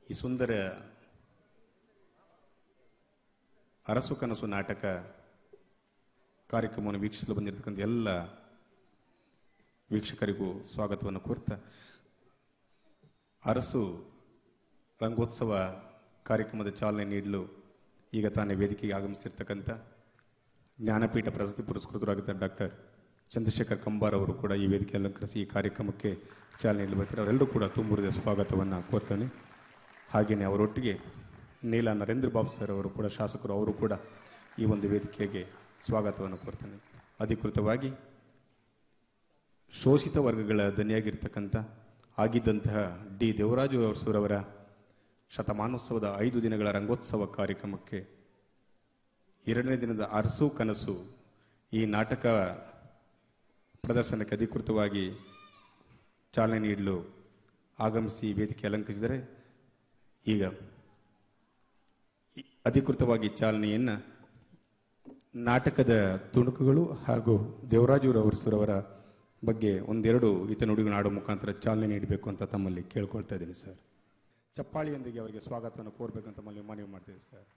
ಈ ಸುಂದರ ಅರಸು ಕನಸು ನಾಟಕ ಕಾರ್ಯಕ್ರಮವನ್ನು ವೀಕ್ಷಿಸಲು ಬಂದಿರತಕ್ಕಂಥ ಎಲ್ಲ ವೀಕ್ಷಕರಿಗೂ ಸ್ವಾಗತವನ್ನು ಕೋರ್ತಾ ಅರಸು ರಂಗೋತ್ಸವ ಕಾರ್ಯಕ್ರಮದ ಚಾಲನೆ ನೀಡಲು ಈಗ ತಾನೇ ವೇದಿಕೆಗೆ ಆಗಮಿಸಿರ್ತಕ್ಕಂಥ ಜ್ಞಾನಪೀಠ ಪ್ರಶಸ್ತಿ ಪುರಸ್ಕೃತರಾಗಿದ್ದ ಡಾಕ್ಟರ್ ಚಂದ್ರಶೇಖರ್ ಕಂಬಾರ್ ಅವರು ಕೂಡ ಈ ವೇದಿಕೆ ಅಲಂಕರಿಸಿ ಈ ಕಾರ್ಯಕ್ರಮಕ್ಕೆ ಚಾಲನೆ ನೀಡಲು ಬರ್ತಾರೆ ಅವರೆಲ್ಲರೂ ಕೂಡ ತುಂಬುರಿದ ಸ್ವಾಗತವನ್ನು ಕೋರ್ತಾನೆ ಹಾಗೆಯೇ ಅವರೊಟ್ಟಿಗೆ ನೀಲ ನರೇಂದ್ರ ಬಾಬು ಸರ್ ಅವರು ಕೂಡ ಶಾಸಕರು ಅವರು ಕೂಡ ಈ ಒಂದು ವೇದಿಕೆಗೆ ಸ್ವಾಗತವನ್ನು ಕೋರ್ತಾನೆ ಅಧಿಕೃತವಾಗಿ ಶೋಷಿತ ವರ್ಗಗಳ ದನಿಯಾಗಿರ್ತಕ್ಕಂಥ ಆಗಿದ್ದಂತಹ ಡಿ ದೇವರಾಜು ಅರಸುರವರ ಶತಮಾನೋತ್ಸವದ ಐದು ದಿನಗಳ ರಂಗೋತ್ಸವ ಕಾರ್ಯಕ್ರಮಕ್ಕೆ ಎರಡನೇ ದಿನದ ಅರಸು ಕನಸು ಈ ನಾಟಕ ಪ್ರದರ್ಶನಕ್ಕೆ ಅಧಿಕೃತವಾಗಿ ಚಾಲನೆ ನೀಡಲು ಆಗಮಿಸಿ ವೇದಿಕೆ ಅಲಂಕರಿಸಿದರೆ ಈಗ ಈ- ಅಧಿಕೃತವಾಗಿ ಚಾಲನೆಯನ್ನು ನಾಟಕದ ತುಣುಕುಗಳು ಹಾಗೂ ದೇವರಾಜು ಅರಸುರವರ ಬಗ್ಗೆ ಒಂದೆರಡು ಹಿತನುಡಿಗಳು ಆಡೋ ಮುಖಾಂತರ ಚಾಲನೆ ನೀಡಬೇಕು ಅಂತ ತಮ್ಮಲ್ಲಿ ಕೇಳ್ಕೊಳ್ತಾ ಇದ್ದೀನಿ ಸರ್ ಚಪ್ಪಾಳಿಯೊಂದಿಗೆ ಅವರಿಗೆ ಸ್ವಾಗತವನ್ನು ಕೋರ್ಬೇಕಂತ ತಮ್ಮಲ್ಲಿ ಮನವಿ ಮಾಡ್ತೇವೆ ಸರ್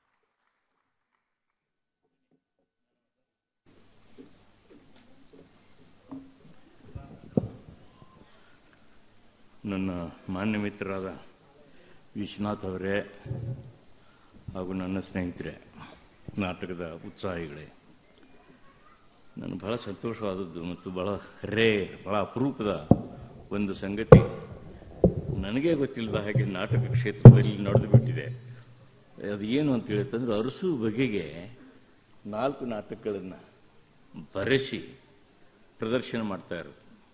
ನನ್ನ ಮಾನ್ಯ ಮಿತ್ರರಾದ ವಿಶ್ವನಾಥ್ ಅವರೇ ಹಾಗೂ ನನ್ನ ಸ್ನೇಹಿತರೆ ನಾಟಕದ ಉತ್ಸಾಹಿಗಳೇ ನಾನು ಬಹಳ ಸಂತೋಷವಾದದ್ದು ಮತ್ತು ಬಹಳ ರೇರ್ ಬಹಳ ಅಪರೂಪದ ಒಂದು ಸಂಗತಿ ನನಗೇ ಗೊತ್ತಿಲ್ಲದ ಹಾಗೆ ನಾಟಕ ಕ್ಷೇತ್ರದಲ್ಲಿ ನಡೆದು ಬಿಟ್ಟಿದೆ ಅದು ಏನು ಅಂತ ಹೇಳಿತಂದ್ರೆ ಅರಸು ಬಗೆಗೆ ನಾಲ್ಕು ನಾಟಕಗಳನ್ನು ಬರೆಸಿ ಪ್ರದರ್ಶನ ಮಾಡ್ತಾ ಇರೋದು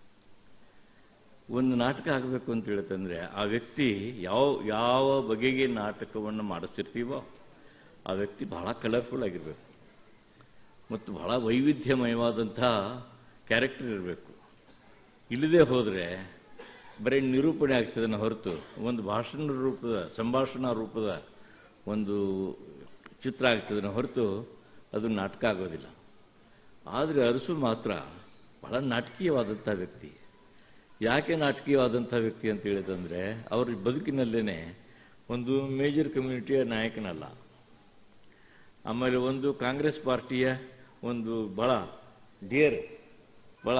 ಒಂದು ನಾಟಕ ಆಗಬೇಕು ಅಂತ ಹೇಳ್ತಂದ್ರೆ ಆ ವ್ಯಕ್ತಿ ಯಾವ ಯಾವ ಬಗೆಗೆ ನಾಟಕವನ್ನು ಮಾಡಿಸ್ತಿರ್ತೀವೋ ಆ ವ್ಯಕ್ತಿ ಬಹಳ ಕಲರ್ಫುಲ್ ಆಗಿರಬೇಕು ಮತ್ತು ಬಹಳ ವೈವಿಧ್ಯಮಯವಾದಂಥ ಕ್ಯಾರೆಕ್ಟರ್ ಇರಬೇಕು ಇಲ್ಲದೆ ಹೋದರೆ ಬರೀ ನಿರೂಪಣೆ ಆಗ್ತದನ್ನ ಹೊರತು ಒಂದು ಭಾಷಣ ರೂಪದ ಸಂಭಾಷಣಾ ರೂಪದ ಒಂದು ಚಿತ್ರ ಆಗ್ತದನ್ನ ಹೊರತು ಅದು ನಾಟಕ ಆಗೋದಿಲ್ಲ ಆದರೆ ಅರಸು ಮಾತ್ರ ಬಹಳ ನಾಟಕೀಯವಾದಂಥ ವ್ಯಕ್ತಿ ಯಾಕೆ ನಾಟಕೀಯವಾದಂಥ ವ್ಯಕ್ತಿ ಅಂತ ಹೇಳಿದಂದ್ರೆ ಅವ್ರ ಬದುಕಿನಲ್ಲೇನೆ ಒಂದು ಮೇಜರ್ ಕಮ್ಯುನಿಟಿಯ ನಾಯಕನಲ್ಲ ಆಮೇಲೆ ಒಂದು ಕಾಂಗ್ರೆಸ್ ಪಾರ್ಟಿಯ ಒಂದು ಬಹಳ ಡಿಯರ್ ಬಹಳ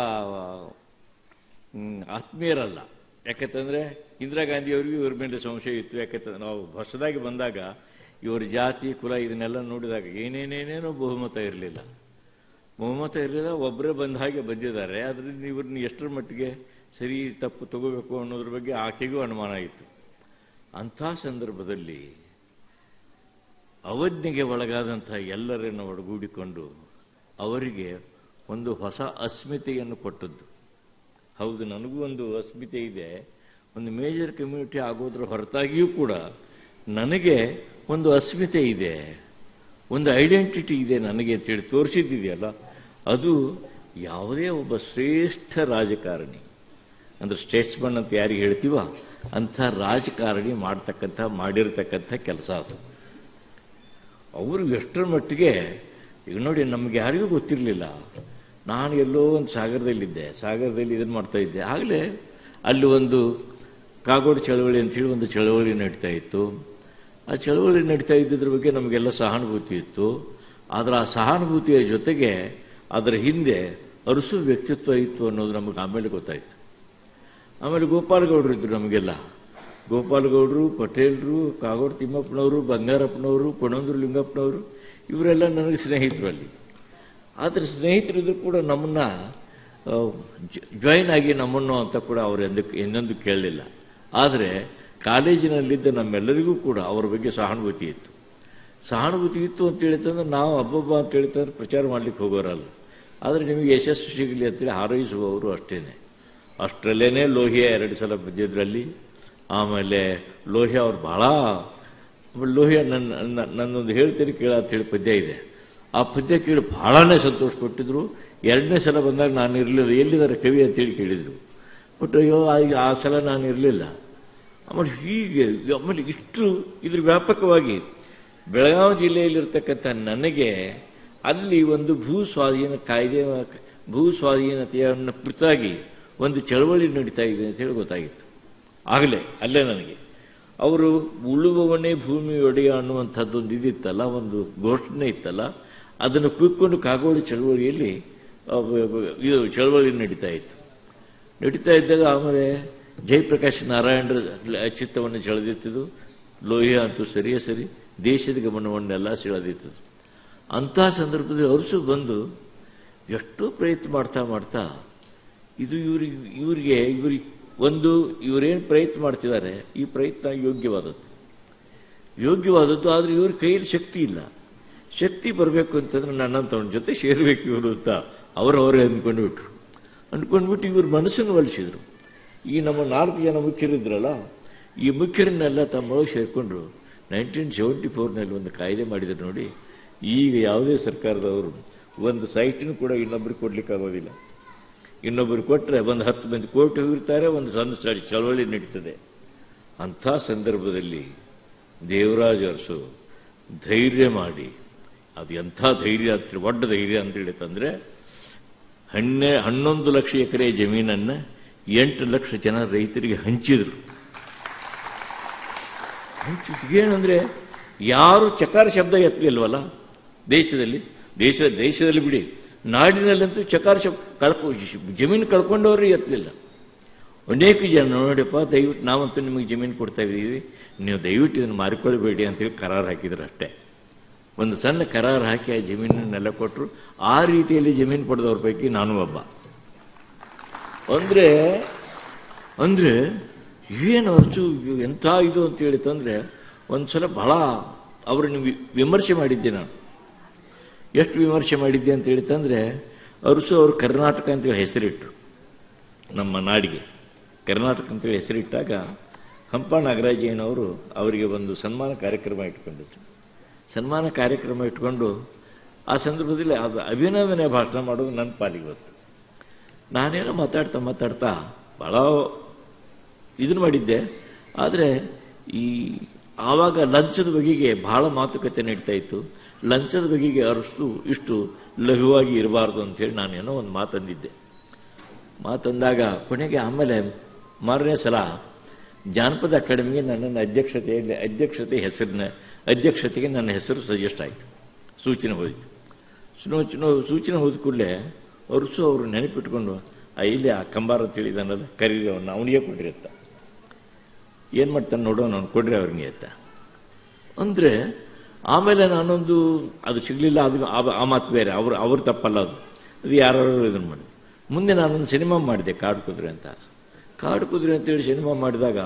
ಹ್ಮ್, ಆತ್ಮೀಯರಲ್ಲ ಯಾಕಂತಂದ್ರೆ ಇಂದಿರಾ ಗಾಂಧಿ ಅವರಿಗೂ ಇವ್ರ ಮೇಲೆ ಸಂಶಯ ಇತ್ತು ಯಾಕಂತಂದ್ರೆ ನಾವು ಹೊಸದಾಗಿ ಬಂದಾಗ ಇವರ ಜಾತಿ ಕುಲ ಇದನ್ನೆಲ್ಲ ನೋಡಿದಾಗ ಏನೇನೇನೇನೋ ಬಹುಮತ ಇರಲಿಲ್ಲ ಬಹುಮತ ಇರಲಿಲ್ಲ ಒಬ್ಬರೇ ಬಂದ ಹಾಗೆ ಬಂದಿದ್ದಾರೆ ಅದರಿಂದ ಇವ್ರನ್ನ ಎಷ್ಟರ ಮಟ್ಟಿಗೆ ಸರಿ ತಪ್ಪು ತಗೋಬೇಕು ಅನ್ನೋದ್ರ ಬಗ್ಗೆ ಆಕೆಗೂ ಅನುಮಾನ ಇತ್ತು ಅಂಥ ಸಂದರ್ಭದಲ್ಲಿ ಅವಜ್ಞೆಗೆ ಒಳಗಾದಂಥ ಎಲ್ಲರನ್ನು ಒಡಗೂಡಿಕೊಂಡು ಅವರಿಗೆ ಒಂದು ಹೊಸ ಅಸ್ಮಿತೆಯನ್ನು ಕೊಟ್ಟದ್ದು ಹೌದು ನನಗೂ ಒಂದು ಅಸ್ಮಿತೆ ಇದೆ ಒಂದು ಮೇಜರ್ ಕಮ್ಯುನಿಟಿ ಆಗೋದ್ರ ಹೊರತಾಗಿಯೂ ಕೂಡ ನನಗೆ ಒಂದು ಅಸ್ಮಿತೆ ಇದೆ ಒಂದು ಐಡೆಂಟಿಟಿ ಇದೆ ನನಗೆ ಅಂತೇಳಿ ತೋರಿಸಿದ್ದಿದೆಯಲ್ಲ ಅದು ಯಾವುದೇ ಒಬ್ಬ ಶ್ರೇಷ್ಠ ರಾಜಕಾರಣಿ ಅಂದ್ರೆ ಸ್ಟೇಟ್ಸ್ಮನ್ ಅಂತ ಯಾರಿಗೆ ಹೇಳ್ತೀವ ಅಂಥ ರಾಜಕಾರಣಿ ಮಾಡ್ತಕ್ಕಂಥ ಮಾಡಿರ್ತಕ್ಕಂಥ ಕೆಲಸ ಅದು ಅವರು ಎಷ್ಟರ ಮಟ್ಟಿಗೆ ಈಗ ನೋಡಿ ನಮ್ಗೆ ಯಾರಿಗೂ ಗೊತ್ತಿರಲಿಲ್ಲ ನಾನು ಎಲ್ಲೋ ಒಂದು ಸಾಗರದಲ್ಲಿದ್ದೆ ಸಾಗರದಲ್ಲಿ ಇದನ್ನು ಮಾಡ್ತಾ ಇದ್ದೆ ಆಗಲೇ ಅಲ್ಲಿ ಒಂದು ಕಾಗೋಡು ಚಳವಳಿ ಅಂತೇಳಿ ಒಂದು ಚಳವಳಿ ನಡೀತಾ ಇತ್ತು ಆ ಚಳವಳಿ ನಡೀತಾ ಇದ್ದಿದ್ರ ಬಗ್ಗೆ ನಮಗೆಲ್ಲ ಸಹಾನುಭೂತಿ ಇತ್ತು ಆದರೆ ಆ ಸಹಾನುಭೂತಿಯ ಜೊತೆಗೆ ಅದರ ಹಿಂದೆ ಅರಸು ವ್ಯಕ್ತಿತ್ವ ಇತ್ತು ಅನ್ನೋದು ನಮಗೆ ಆಮೇಲೆ ಗೊತ್ತಾಯಿತು ಆಮೇಲೆ ಗೋಪಾಲಗೌಡರು ಇದ್ರು ನಮಗೆಲ್ಲ ಗೋಪಾಲಗೌಡರು ಪಟೇಲ್ರು ಕಾಗೋಡು ತಿಮ್ಮಪ್ಪನವರು ಬಂಗಾರಪ್ಪನವರು ಕೊಣಂದ್ರು ಲಿಂಗಪ್ಪನವರು ಇವರೆಲ್ಲ ನನಗೆ ಸ್ನೇಹಿತರು ಅಲ್ಲಿ ಆದರೆ ಸ್ನೇಹಿತರಿದ್ರು ಕೂಡ ನಮ್ಮನ್ನ ಜಾಯಿನ್ ಆಗಿ ನಮ್ಮನ್ನು ಅಂತ ಕೂಡ ಅವರು ಎಂದಕ್ಕೆ ಎಂದೆಂದು ಕೇಳಲಿಲ್ಲ ಆದರೆ ಕಾಲೇಜಿನಲ್ಲಿದ್ದ ನಮ್ಮೆಲ್ಲರಿಗೂ ಕೂಡ ಅವರ ಬಗ್ಗೆ ಸಹಾನುಭೂತಿ ಇತ್ತು ಸಹಾನುಭೂತಿ ಇತ್ತು ಅಂತ ಹೇಳಿತಂದ್ರೆ ನಾವು ಹಬ್ಬಬ್ಬ ಅಂತ ಹೇಳ್ತಂದ್ರೆ ಪ್ರಚಾರ ಮಾಡ್ಲಿಕ್ಕೆ ಹೋಗೋರಲ್ಲ ಆದರೆ ನಿಮಗೆ ಯಶಸ್ಸು ಸಿಗಲಿ ಅಂತೇಳಿ ಹಾರೈಸುವವರು ಅಷ್ಟೇನೆ ಅಷ್ಟರಲ್ಲೇನೆ ಲೋಹಿಯ ಎರಡು ಸಲ ಬಂದಿದ್ರಲ್ಲಿ ಆಮೇಲೆ ಲೋಹಿಯ ಅವ್ರು ಬಹಳ ಆಮೇಲೆ ಲೋಹಿಯ ನನ್ನ ನನ್ನ- ನನ್ನೊಂದು ಹೇಳ್ತೀನಿ ಕೇಳ ಅಂತ ಹೇಳಿ ಪದ್ಯ ಇದೆ ಆ ಪದ್ಯ ಕೇಳಿ ಬಹಳನೇ ಸಂತೋಷ ಕೊಟ್ಟಿದ್ರು ಎರಡನೇ ಸಲ ಬಂದಾಗ ನಾನು ಇರಲಿಲ್ಲ ಎಲ್ಲಿದ್ದಾರೆ ಕವಿ ಅಂತೇಳಿ ಕೇಳಿದ್ರು ಬಟ್ ಅಯ್ಯೋ ಆ- ಆ ಸಲ ನಾನು ಇರಲಿಲ್ಲ ಆಮೇಲೆ ಹೀಗೆ ಆಮೇಲೆ ಇಷ್ಟು ಇದ್ರ ವ್ಯಾಪಕವಾಗಿ ಬೆಳಗಾವಿ ಜಿಲ್ಲೆಯಲ್ಲಿರ್ತಕ್ಕಂಥ ನನಗೆ ಅಲ್ಲಿ ಒಂದು ಭೂ ಸ್ವಾಧೀನ ಕಾಯ್ದೆ ಭೂ ಸ್ವಾಧೀನತೆಯನ್ನು ಕುರಿತಾಗಿ ಒಂದು ಚಳವಳಿ ನಡೀತಾ ಇದೆ ಅಂತ ಹೇಳಿ ಗೊತ್ತಾಗಿತ್ತು ಆಗಲೇ ಅಲ್ಲೇ ನನಗೆ ಅವರು ಉಳುವವನೇ ಭೂಮಿ ಒಡೆಯ ಅನ್ನುವಂಥದ್ದೊಂದು ಇದಿತ್ತಲ್ಲ ಒಂದು ಘೋಷಣೆ ಇತ್ತಲ್ಲ ಅದನ್ನು ಕುಯ್ಕೊಂಡು ಕಾಗೋಡು ಚಳವಳಿಯಲ್ಲಿ ಆ, ಇದು ಚಳವಳಿ ನಡೀತಾ ಇತ್ತು ನಡೀತಾ ಇದ್ದಾಗ ಆಮೇಲೆ ಜಯಪ್ರಕಾಶ್ ನಾರಾಯಣರ ಚಿತ್ತವನ್ನು ಸೆಳೆದಿತ್ತದು ಲೋಹಿಯ ಅಂತೂ ಸರಿಯೇ ಸರಿ ದೇಶದ ಗಮನವನ್ನೆಲ್ಲ ಸೆಳೆದಿತ್ತದು ಅಂತಹ ಸಂದರ್ಭದಲ್ಲಿ ಅರಸು ಬಂದು ಎಷ್ಟೋ ಪ್ರಯತ್ನ ಮಾಡ್ತಾ ಮಾಡ್ತಾ ಇದು ಇವ್ರಿಗೆ ಇವರಿಗೆ ಇವ್ರಿಗೆ ಒಂದು ಇವರೇನು ಪ್ರಯತ್ನ ಮಾಡ್ತಿದ್ದಾರೆ ಈ ಪ್ರಯತ್ನ ಯೋಗ್ಯವಾದದ್ದು ಯೋಗ್ಯವಾದದ್ದು ಆದರೆ ಇವ್ರ ಕೈಯಲ್ಲಿ ಶಕ್ತಿ ಇಲ್ಲ ಶಕ್ತಿ ಬರಬೇಕು ಅಂತಂದ್ರೆ ನನ್ನಂಥವನ ಜೊತೆ ಸೇರ್ಬೇಕು ಇವರು ಅಂತ ಅವರವರೇ ಅಂದ್ಕೊಂಡು ಬಿಟ್ರು ಅಂದ್ಕೊಂಡ್ಬಿಟ್ಟು ಇವ್ರ ಮನಸ್ಸನ್ನು ಒಲಿಸಿದ್ರು ಈ ನಮ್ಮ ನಾಲ್ಕು ಜನ ಮುಖ್ಯರಿದ್ರಲ್ಲ ಈ ಮುಖ್ಯರನ್ನೆಲ್ಲ ತಮ್ಮೊಳಗೆ ಸೇರಿಕೊಂಡ್ರು ನೈನ್ಟೀನ್ ಸೆವೆಂಟಿ ಫೋರ್ನಲ್ಲಿ ಒಂದು ಕಾಯ್ದೆ ಮಾಡಿದ್ರು ನೋಡಿ ಈಗ ಯಾವುದೇ ಸರ್ಕಾರದವರು ಒಂದು ಸೈಟನ್ನು ಕೂಡ ಇನ್ನೊಬ್ಬರಿಗೆ ಕೊಡ್ಲಿಕ್ಕೆ ಆಗೋದಿಲ್ಲ ಇನ್ನೊಬ್ಬರು ಕೊಟ್ಟರೆ ಒಂದು ಹತ್ತು ಮಂದಿ ಕೋರ್ಟ್ ಹೋಗಿರ್ತಾರೆ ಒಂದು ಸಣ್ಣ ಚ- ಚಳವಳಿ ನಡೀತದೆ ಅಂಥ ಸಂದರ್ಭದಲ್ಲಿ ದೇವರಾಜ ಅರಸು ಧೈರ್ಯ ಮಾಡಿ ಅದು ಎಂಥ ಧೈರ್ಯ ಅಂತ ಒಡ್ಡ ಧೈರ್ಯ ಅಂತ ಹೇಳಿ ತಂದ್ರೆ ಹನ್ನೆ ಹನ್ನೊಂದು ಲಕ್ಷ ಎಕರೆ ಜಮೀನನ್ನ ಎಂಟು ಲಕ್ಷ ಜನ ರೈತರಿಗೆ ಹಂಚಿದ್ರು ಹಂಚಿದ್ರು ಏನಂದ್ರೆ ಯಾರು ಚಕಾರ ಶಬ್ದ ಎತ್ತಲಿಲ್ವಲ್ಲ ದೇಶದಲ್ಲಿ ದೇಶ ದೇಶದಲ್ಲಿ ಬಿಡಿ ನಾಡಿನಲ್ಲಂತೂ ಚಕಾರ ಶಬ್ದ ಕಳ್ಕೊ ಜಮೀನು ಕಳ್ಕೊಂಡವರು ಎತ್ತಲಿಲ್ಲ ಅನೇಕ ಜನ ನೋಡಿಯಪ್ಪ ದಯವಿಟ್ಟು ನಾವಂತೂ ನಿಮಗೆ ಜಮೀನು ಕೊಡ್ತಾ ಇದ್ದೀವಿ ನೀವು ದಯವಿಟ್ಟು ಇದನ್ನು ಮಾರಿಕೊಳ್ಬೇಡಿ ಅಂತೇಳಿ ಕರಾರು ಹಾಕಿದ್ರು ಅಷ್ಟೇ ಒಂದು ಸಣ್ಣ ಕರಾರು ಹಾಕಿ ಆ ಜಮೀನನ್ನೆಲ್ಲ ಕೊಟ್ಟರು ಆ ರೀತಿಯಲ್ಲಿ ಜಮೀನು ಪಡೆದವ್ರ ಪೈಕಿ ನಾನು ಒಬ್ಬ ಅಂದ್ರೆ ಅಂದ್ರೆ ಏನು ಅರ್ಚು ಎಂಥ ಇದು ಅಂತ ಹೇಳಿತಂದ್ರೆ ಒಂದ್ಸಲ ಬಹಳ ಅವ್ರನ್ನ ವಿ- ವಿಮರ್ಶೆ ಮಾಡಿದ್ದೆ ನಾನು ಎಷ್ಟು ವಿಮರ್ಶೆ ಮಾಡಿದ್ದೆ ಅಂತ ಹೇಳಿತಂದ್ರೆ ಅರಸು ಅವರು ಕರ್ನಾಟಕ ಅಂತೇಳಿ ಹೆಸರಿಟ್ರು ನಮ್ಮ ನಾಡಿಗೆ ಕರ್ನಾಟಕ ಅಂತೇಳಿ ಹೆಸರಿಟ್ಟಾಗ ಹಂಪ ನಾಗರಾಜಯ್ಯನವರು ಅವರಿಗೆ ಒಂದು ಸನ್ಮಾನ ಕಾರ್ಯಕ್ರಮ ಇಟ್ಕೊಂಡಿದ್ರು ಸನ್ಮಾನ ಕಾರ್ಯಕ್ರಮ ಇಟ್ಕೊಂಡು ಆ ಸಂದರ್ಭದಲ್ಲಿ ಅದು ಅಭಿನಂದನೆ ಭಾಷಣ ಮಾಡೋದು ನನ್ನ ಪಾಲಿಗೆ ಗೊತ್ತು ನಾನೇನೋ ಮಾತಾಡ್ತಾ ಮಾತಾಡ್ತಾ ಭಾಳ ಇದನ್ನು ಮಾಡಿದ್ದೆ ಆದರೆ ಈ ಆವಾಗ ಲಂಚದ ಬಗೆಗೆ ಬಹಳ ಮಾತುಕತೆ ನಡೀತಾ ಇತ್ತು ಲಂಚದ ಬಗೆಗೆ ಅರಸು ಇಷ್ಟು ಲಘುವಾಗಿ ಇರಬಾರ್ದು ಅಂತೇಳಿ ನಾನೇನೋ ಒಂದು ಮಾತಂದಿದ್ದೆ ಮಾತಂದಾಗ ಕೊನೆಗೆ ಆಮೇಲೆ ಮಾರನೇ ಸಲ ಜಾನಪದ ಅಕಾಡೆಮಿಗೆ ನನ್ನನ್ನು ಅಧ್ಯಕ್ಷತೆಯಲ್ಲಿ ಅಧ್ಯಕ್ಷತೆ ಹೆಸರಿನ ಅಧ್ಯಕ್ಷತೆಗೆ ನನ್ನ ಹೆಸರು ಸಜೆಸ್ಟ್ ಆಯಿತು ಸೂಚನೆ ಹೋಯಿತು ಸೂಚನೆ ಸೂಚನೆ ಹೋದ ಕೂಡಲೇ ಅರಸು ಅವರು ನೆನಪಿಟ್ಕೊಂಡು ಆ ಇಲ್ಲಿ ಆ ಕಂಬಾರ ಅಂತ ಹೇಳಿದಾನಲ್ಲ ಕರೀರಿ ಅವನ್ನ ಅವನಿಗೆ ಕೊಡ್ರಿ ಅಂತ ಏನು ಮಾಡ್ತಾನೆ ನೋಡೋಣ ಅವ್ನು ಕೊಡ್ರಿ ಅವ್ರಿಗೆ ಅಂತ ಅಂದರೆ ಆಮೇಲೆ ನಾನೊಂದು ಅದು ಸಿಗಲಿಲ್ಲ ಅದು ಆ- ಆ ಮಾತು ಬೇರೆ ಅವ್ರು ಅವ್ರ ತಪ್ಪಲ್ಲ ಅದು ಅದು ಯಾರು ಇದನ್ನು ಮಾಡಿ ಮುಂದೆ ನಾನೊಂದು ಸಿನಿಮಾ ಮಾಡಿದೆ ಕಾಡು ಕುದುರೆ ಅಂತ ಕಾಡು ಕುದುರೆ ಅಂತೇಳಿ ಸಿನಿಮಾ ಮಾಡಿದಾಗ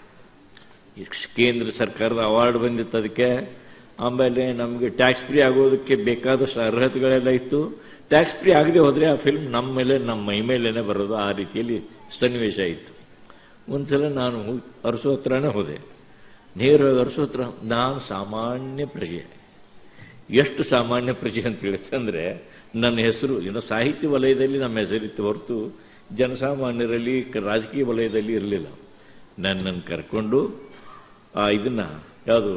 ಇಷ್ಟ್ ಕೇಂದ್ರ ಸರ್ಕಾರದ ಅವಾರ್ಡ್ ಬಂದಿತ್ತು ಅದಕ್ಕೆ ಆಮೇಲೆ ನಮಗೆ ಟ್ಯಾಕ್ಸ್ ಫ್ರೀ ಆಗೋದಕ್ಕೆ ಬೇಕಾದಷ್ಟು ಅರ್ಹತೆಗಳೆಲ್ಲ ಇತ್ತು ಟ್ಯಾಕ್ಸ್ ಫ್ರೀ ಆಗದೆ ಹೋದರೆ ಆ ಫಿಲ್ಮ್ ನಮ್ಮ ಮೇಲೆ ನಮ್ಮ ಮೈ ಮೇಲೇನೆ ಬರೋದು ಆ ರೀತಿಯಲ್ಲಿ ಸನ್ನಿವೇಶ ಇತ್ತು ಒಂದ್ಸಲ ನಾನು ಅರಸು ಹತ್ರನೇ ಹೋದೆ ನೇರವಾಗಿ ಅರಸು ಹತ್ರ ನಾನು ಸಾಮಾನ್ಯ ಪ್ರಜೆ ಎಷ್ಟು ಸಾಮಾನ್ಯ ಪ್ರಜೆ ಅಂತ ಹೇಳಿತಂದ್ರೆ ನನ್ನ ಹೆಸರು ಏನೋ ಸಾಹಿತ್ಯ ವಲಯದಲ್ಲಿ ನಮ್ಮ ಹೆಸರಿತ್ತು ಹೊರತು ಜನಸಾಮಾನ್ಯರಲ್ಲಿ ಕ- ರಾಜಕೀಯ ವಲಯದಲ್ಲಿ ಇರಲಿಲ್ಲ ನನ್ನನ್ನು ಕರ್ಕೊಂಡು ಆ ಇದನ್ನ ಯಾವುದು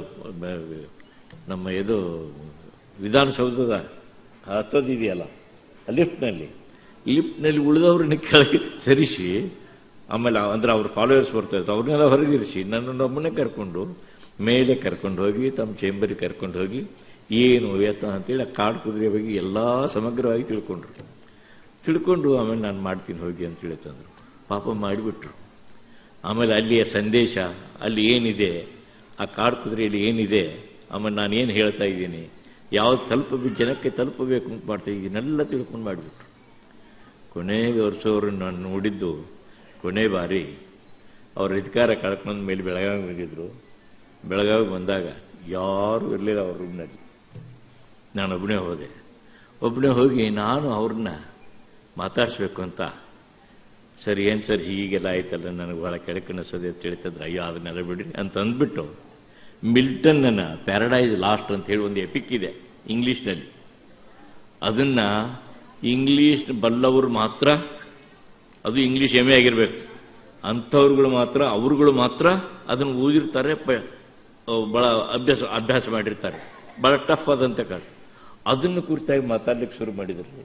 ನಮ್ಮ ಇದು ವಿಧಾನಸೌಧದ ಹತ್ತೋದಿದೆಯಲ್ಲ ಆ ಲಿಫ್ಟ್ನಲ್ಲಿ ಲಿಫ್ಟ್ನಲ್ಲಿ ಉಳಿದವ್ರನ್ನ ಕೆಳಗೆ ಸರಿಸಿ ಆಮೇಲೆ ಅಂದ್ರೆ ಅವ್ರ ಫಾಲೋವರ್ಸ್ ಬರ್ತಾ ಇದ್ರು ಅವ್ರನ್ನೆಲ್ಲ ಹೊರಗಿರಿಸಿ ನನ್ನನ್ನೊಬ್ಬನೇ ಕರ್ಕೊಂಡು ಮೇಲೆ ಕರ್ಕೊಂಡು ಹೋಗಿ ತಮ್ಮ ಚೇಂಬರಿಗೆ ಕರ್ಕೊಂಡು ಹೋಗಿ ಏನು ಎತ್ತ ಅಂತೇಳಿ ಆ ಕಾಡು ಕುದುರೆ ಬಗ್ಗೆ ಎಲ್ಲ ಸಮಗ್ರವಾಗಿ ತಿಳ್ಕೊಂಡ್ರು ತಿಳ್ಕೊಂಡು ಆಮೇಲೆ ನಾನು ಮಾಡ್ತೀನಿ ಹೋಗಿ ಅಂತ ಹೇಳ್ತಂದ್ರು ಪಾಪ ಮಾಡಿಬಿಟ್ರು ಆಮೇಲೆ ಅಲ್ಲಿಯ ಸಂದೇಶ ಅಲ್ಲಿ ಏನಿದೆ ಆ ಕಾಡು ಕುದುರೆಯಲ್ಲಿ ಏನಿದೆ ಆಮೇಲೆ ನಾನು ಏನು ಹೇಳ್ತಾ ಇದ್ದೀನಿ ಯಾವ್ದು ತಲುಪಬೇಕು ಜನಕ್ಕೆ ತಲುಪಬೇಕು ಅಂತ ಮಾಡ್ತಾ ಇದನ್ನೆಲ್ಲ ತಿಳ್ಕೊಂಡು ಮಾಡಿಬಿಟ್ರು ಕೊನೆಗೆ ವರ್ಷವರು ನಾನು ನೋಡಿದ್ದು ಕೊನೆ ಬಾರಿ ಅವ್ರ ಅಧಿಕಾರ ಕಳ್ಕೊಂಡ ಮೇಲೆ ಬೆಳಗಾವಿ ಬಂದಿದ್ರು ಬೆಳಗಾವಿ ಬಂದಾಗ ಯಾರೂ ಇರಲಿಲ್ಲ ಅವ್ರ ರೂಮ್ನಲ್ಲಿ ನಾನು ಒಬ್ಬನೇ ಹೋದೆ ಒಬ್ಬನೇ ಹೋಗಿ ನಾನು ಅವ್ರನ್ನ ಮಾತಾಡಿಸ್ಬೇಕು ಅಂತ ಸರ್ ಏನು ಸರ್ ಹೀಗೆಲ್ಲ ಆಯ್ತಲ್ಲ ನನಗೆ ಬಹಳ ಕೆಳಕಣಿಸೋದೆ ಅಂತ ಹೇಳ್ತಿದ್ರೆ ಅಯ್ಯೋ ಅದನ್ನೆಲ್ಲ ಬಿಡ್ರಿ ಅಂತ ಅಂದ್ಬಿಟ್ಟು ಮಿಲ್ಟನ್ನ ಪ್ಯಾರಡೈಸ್ ಲಾಸ್ಟ್ ಅಂತ ಹೇಳಿ ಒಂದು ಎಪಿಕ್ ಇದೆ ಇಂಗ್ಲಿಷ್ನಲ್ಲಿ ಅದನ್ನ ಇಂಗ್ಲಿಷ್ ಬಲ್ಲವರು ಮಾತ್ರ ಅದು ಇಂಗ್ಲಿಷ್ ಎಮೆ ಆಗಿರ್ಬೇಕು ಅಂಥವ್ರುಗಳು ಮಾತ್ರ ಅವ್ರುಗಳು ಮಾತ್ರ ಅದನ್ನು ಓದಿರ್ತಾರೆ ಪ- ಅಹ್ ಬಹಳ ಅಭ್ಯಾಸ ಅಭ್ಯಾಸ ಮಾಡಿರ್ತಾರೆ ಬಹಳ ಟಫ್ ಆದಂತ ಕಾಲ ಅದನ್ನು ಕುರಿತಾಗಿ ಮಾತಾಡ್ಲಿಕ್ಕೆ ಶುರು ಮಾಡಿದ್ರು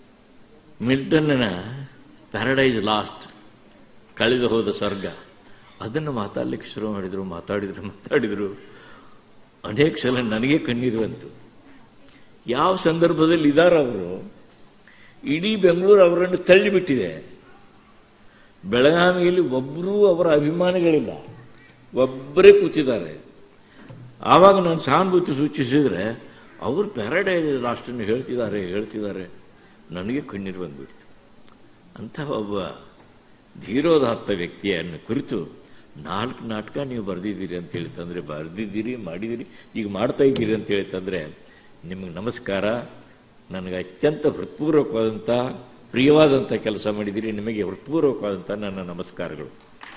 ಮಿಲ್ಟನ್ನ ಪ್ಯಾರಡೈಸ್ ಲಾಸ್ಟ್ ಕಳೆದು ಹೋದ ಸ್ವರ್ಗ ಅದನ್ನು ಮಾತಾಡ್ಲಿಕ್ಕೆ ಶುರು ಮಾಡಿದ್ರು ಮಾತಾಡಿದ್ರು ಮಾತಾಡಿದ್ರು ಅನೇಕ ಸಲ ನನಗೆ ಕಣ್ಣೀರು ಬಂತು ಯಾವ ಸಂದರ್ಭದಲ್ಲಿ ಇದಾರ ಅವರು ಇಡೀ ಬೆಂಗಳೂರು ಅವರನ್ನು ತಳ್ಳಿಬಿಟ್ಟಿದೆ ಬೆಳಗಾವಿಯಲ್ಲಿ ಒಬ್ಬರೂ ಅವರ ಅಭಿಮಾನಿಗಳಿಲ್ಲ ಒಬ್ಬರೇ ಕೂತಿದ್ದಾರೆ ಆವಾಗ ನಾನು ಸಹಾನುಭೂತಿ ಸೂಚಿಸಿದ್ರೆ ಅವರು ಪ್ಯಾರಡೈಸ್ ಲಾಸ್ಟನ್ನು ಹೇಳ್ತಿದ್ದಾರೆ ಹೇಳ್ತಿದ್ದಾರೆ ನನಗೆ ಕಣ್ಣೀರು ಬಂದ್ಬಿಡ್ತು ಅಂಥ ಒಬ್ಬ ಧೀರೋದಾತ್ತ ವ್ಯಕ್ತಿಯನ್ನು ಕುರಿತು ನಾಲ್ಕು ನಾಟಕ ನೀವು ಬರೆದಿದ್ದೀರಿ ಅಂತ ಹೇಳಿ ತಂದ್ರೆ ಬರೆದಿದ್ದೀರಿ ಮಾಡಿದ್ದೀರಿ ಈಗ ಮಾಡ್ತಾ ಇದ್ದೀರಿ ಅಂತ ಹೇಳಿ ತಂದ್ರೆ ನಿಮಗೆ ನಮಸ್ಕಾರ ನನಗೆ ಅತ್ಯಂತ ಹೃತ್ಪೂರ್ವಕವಾದಂಥ ಪ್ರಿಯವಾದಂಥ ಕೆಲಸ ಮಾಡಿದ್ದೀರಿ ನಿಮಗೆ ಹೃತ್ಪೂರ್ವಕವಾದಂಥ ನನ್ನ ನಮಸ್ಕಾರಗಳು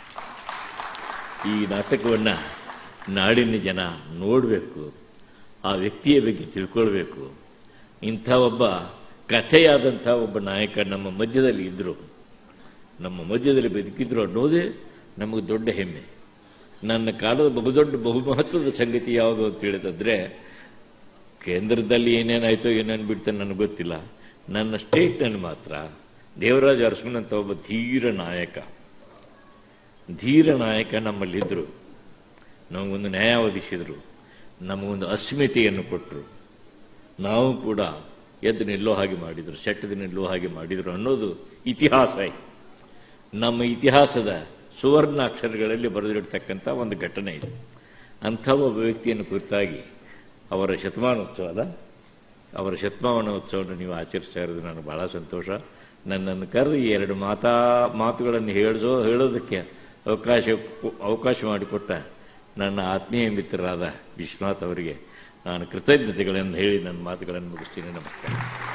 ಈ ನಾಟಕವನ್ನು ನಾಡಿನ ಜನ ನೋಡಬೇಕು ಆ ವ್ಯಕ್ತಿಯ ಬಗ್ಗೆ ತಿಳ್ಕೊಳ್ಬೇಕು ಇಂಥ ಒಬ್ಬ ಕಥೆಯಾದಂಥ ಒಬ್ಬ ನಾಯಕ ನಮ್ಮ ಮಧ್ಯದಲ್ಲಿ ಇದ್ದರು ನಮ್ಮ ಮಧ್ಯದಲ್ಲಿ ಬದುಕಿದ್ರು ಅನ್ನೋದೇ ನಮಗೆ ದೊಡ್ಡ ಹೆಮ್ಮೆ ನನ್ನ ಕಾಲದ ಬಹುದೊಡ್ಡ ಬಹುಮಹತ್ವದ ಸಂಗತಿ ಯಾವುದು ಅಂತ ಹೇಳಿದ್ರೆ ಕೇಂದ್ರದಲ್ಲಿ ಏನೇನಾಯ್ತೋ ಏನೇನು ಬಿಡ್ತಾನೆ ನನಗೆ ಗೊತ್ತಿಲ್ಲ ನನ್ನ ಸ್ಟೇಟ್ನಲ್ಲಿ ಮಾತ್ರ ದೇವರಾಜ ಅರಸನಂತ ಒಬ್ಬ ಧೀರ ನಾಯಕ ಧೀರ ನಾಯಕ ನಮ್ಮಲ್ಲಿದ್ದರು ನಮಗೊಂದು ನ್ಯಾಯ ಒದಗಿಸಿದರು ನಮಗೊಂದು ಅಸ್ಮಿತೆಯನ್ನು ಕೊಟ್ಟರು ನಾವು ಕೂಡ ಎದ್ದು ನಿಲ್ಲೋ ಹಾಗೆ ಮಾಡಿದರು ಸೆಟ್ಟದ ನಿಲ್ಲೋ ಹಾಗೆ ಮಾಡಿದರು ಅನ್ನೋದು ಇತಿಹಾಸ ನಮ್ಮ ಇತಿಹಾಸದ ಸುವರ್ಣಾಕ್ಷರಗಳಲ್ಲಿ ಬರೆದಿರತಕ್ಕಂಥ ಒಂದು ಘಟನೆ ಇದೆ ಅಂಥ ಒಬ್ಬ ವ್ಯಕ್ತಿಯನ್ನು ಕುರಿತಾಗಿ ಅವರ ಶತಮಾನೋತ್ಸವದ ಅವರ ಶತಮಾನೋತ್ಸವವನ್ನು ನೀವು ಆಚರಿಸ್ತಾ ಇರೋದು ನನಗೆ ಬಹಳ ಸಂತೋಷ ನನ್ನನ್ನು ಕರೆದು ಈ ಎರಡು ಮಾತಾ ಮಾತುಗಳನ್ನು ಹೇಳಿಸೋ ಹೇಳೋದಕ್ಕೆ ಅವಕಾಶ ಅವಕಾಶ ಮಾಡಿಕೊಟ್ಟ ನನ್ನ ಆತ್ಮೀಯ ಮಿತ್ರರಾದ ವಿಶ್ವನಾಥ್ ಅವರಿಗೆ ನಾನು ಕೃತಜ್ಞತೆಗಳನ್ನು ಹೇಳಿ ನನ್ನ ಮಾತುಗಳನ್ನು ಮುಗಿಸ್ತೀನಿ ನಮಸ್ಕಾರ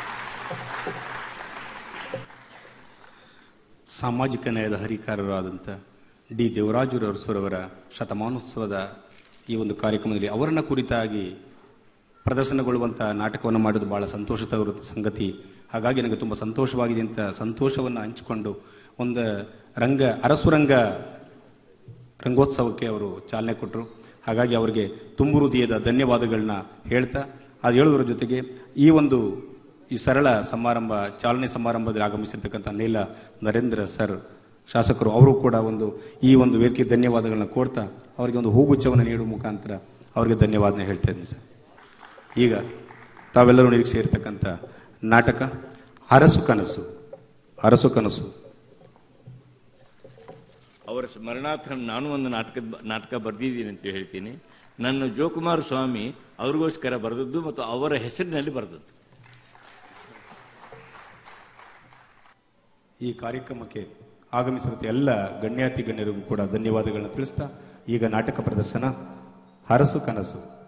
ಸಾಮಾಜಿಕ ನ್ಯಾಯದ ಹರಿಕಾರರಾದಂಥ ಡಿ ದೇವರಾಜು ಅರಸರವರ ಶತಮಾನೋತ್ಸವದ ಈ ಒಂದು ಕಾರ್ಯಕ್ರಮದಲ್ಲಿ ಅವರನ್ನ ಕುರಿತಾಗಿ ಪ್ರದರ್ಶನಗೊಳ್ಳುವಂಥ ನಾಟಕವನ್ನು ಮಾಡೋದು ಬಹಳ ಸಂತೋಷ ತರುವ ಸಂಗತಿ ಹಾಗಾಗಿ ನನಗೆ ತುಂಬ ಸಂತೋಷವಾಗಿದೆ ಅಂತ ಸಂತೋಷವನ್ನು ಹಂಚಿಕೊಂಡು ಒಂದು ರಂಗ ಅರಸುರಂಗ ರಂಗೋತ್ಸವಕ್ಕೆ ಅವರು ಚಾಲನೆ ಕೊಟ್ಟರು ಹಾಗಾಗಿ ಅವರಿಗೆ ತುಂಬು ಹೃದಯದ ಧನ್ಯವಾದಗಳನ್ನ ಹೇಳ್ತಾ ಅದು ಹೇಳೋದ್ರ ಜೊತೆಗೆ ಈ ಒಂದು ಈ ಸರಳ ಸಮಾರಂಭ ಚಾಲನೆ ಸಮಾರಂಭದಲ್ಲಿ ಆಗಮಿಸಿರ್ತಕ್ಕಂಥ ನೀಲ ನರೇಂದ್ರ ಸರ್ ಶಾಸಕರು ಅವರು ಕೂಡ ಒಂದು ಈ ಒಂದು ವೇದಿಕೆ ಧನ್ಯವಾದಗಳನ್ನ ಕೊಡ್ತಾ ಅವರಿಗೆ ಒಂದು ಹೂಗುಚ್ಛವನ್ನು ನೀಡುವ ಮುಖಾಂತರ ಅವರಿಗೆ ಧನ್ಯವಾದನ ಹೇಳ್ತಾ ಇದ್ದೀನಿ ಸರ್ ಈಗ ತಾವೆಲ್ಲರೂ ನಿರೀಕ್ಷೆ ಇರತಕ್ಕಂಥ ನಾಟಕ ಅರಸು ಕನಸು ಅರಸು ಕನಸು ಅವರ ಸ್ಮರಣಾರ್ಥ ನಾನು ಒಂದು ನಾಟಕದ ನಾಟಕ ಬರೆದಿದ್ದೀನಿ ಅಂತ ಹೇಳ್ತೀನಿ ನನ್ನ ಜೋಕುಮಾರ ಸ್ವಾಮಿ ಅವ್ರಿಗೋಸ್ಕರ ಬರೆದದ್ದು ಮತ್ತು ಅವರ ಹೆಸರಿನಲ್ಲಿ ಬರೆದದ್ದು ಈ ಕಾರ್ಯಕ್ರಮಕ್ಕೆ ಆಗಮಿಸಿದ ಎಲ್ಲ ಗಣ್ಯಾತಿ ಗಣ್ಯರಿಗೂ ಕೂಡ ಧನ್ಯವಾದಗಳನ್ನ ತಿಳಿಸ್ತಾ ಈಗ ನಾಟಕ ಪ್ರದರ್ಶನ ಹರಸು ಕನಸು